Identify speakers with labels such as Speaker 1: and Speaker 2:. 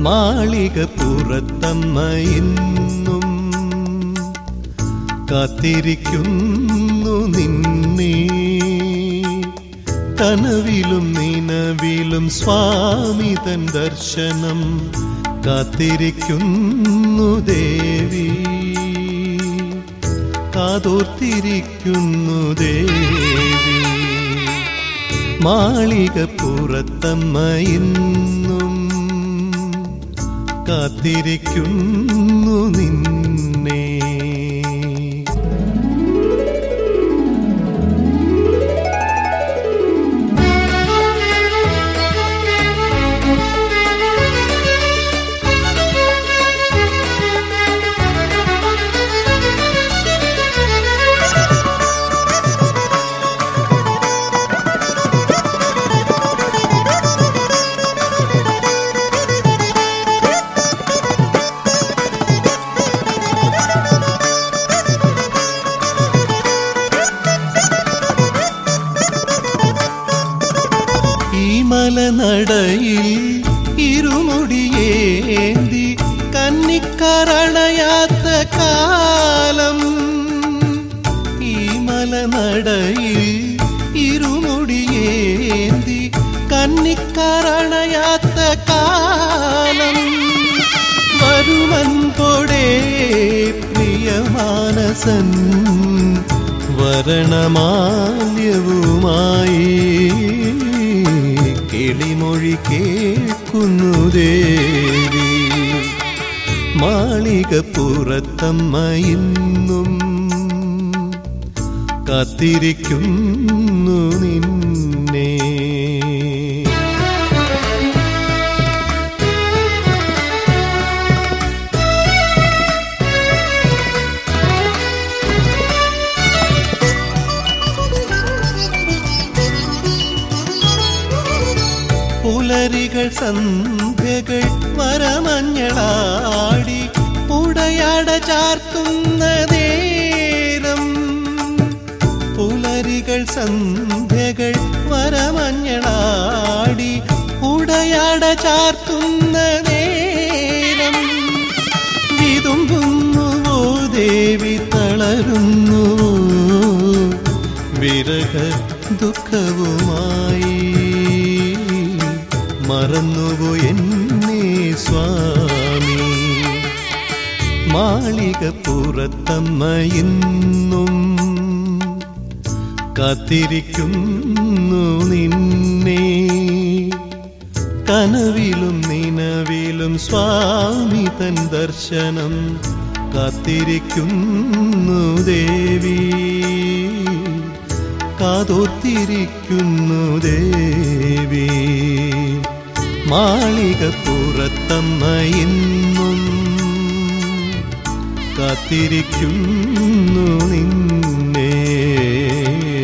Speaker 1: മാളിക പുറത്തമ്മ ഇന്നും കാത്തിരിക്കുന്നു നിന്നെ കനവിലും നിനവിലും സ്വാമി തൻ ദർശനം കാത്തിരിക്കുന്നു ദേവി കാതോർത്തിരിക്കുന്നു ദേവി മാളിക പുറത്തമ്മ ഇന്നും കാത്തിരിക്കുന്നു നിന്നെ ഈ മലനടയിൽ ഇരുമുടിയേന്തി കന്നിക്കരണയാത്ത കാലം ഈ മലനടയിൽ ഇരുമുടിയേന്തി കന്നിക്കരണയാത്ത കാലം വരുമൻപൊടേ പ്രിയമാനസൻ വരണമാല്യവുമായി കിളിമൊഴി കേൾക്കുന്നു ദേവി മാളിക പുറത്തമ്മ ഇന്നും കാത്തിരിക്കുന്നു നിന്നെ പുലരികൾ സന്ധ്യകൾ വരമഞ്ഞളാടി ഉടയാട ചാർത്തുന്ന നേരം പുലരികൾ സന്ധ്യകൾ വരമഞ്ഞളാടി ഉടയാട ചാർത്തുന്ന നേരം വിതുമ്പുന്നുവോ ദേവി തളരുന്നുവോ വിരഹ ദുഃഖവുമായി മറന്നുവോ എന്നെ സ്വാമി മാളിക പുറത്തമ്മ ഇന്നും കാത്തിരിക്കുന്നു നിന്നെ കനവിലും നിനവിലും സ്വാമി തൻ ദർശനം കാത്തിരിക്കുന്നു ദേവി കാതോർത്തിരിക്കുന്നു ദേവി മാളിക പുറത്തമ്മ ഇന്നും കാത്തിരിക്കുന്നു നിന്നെ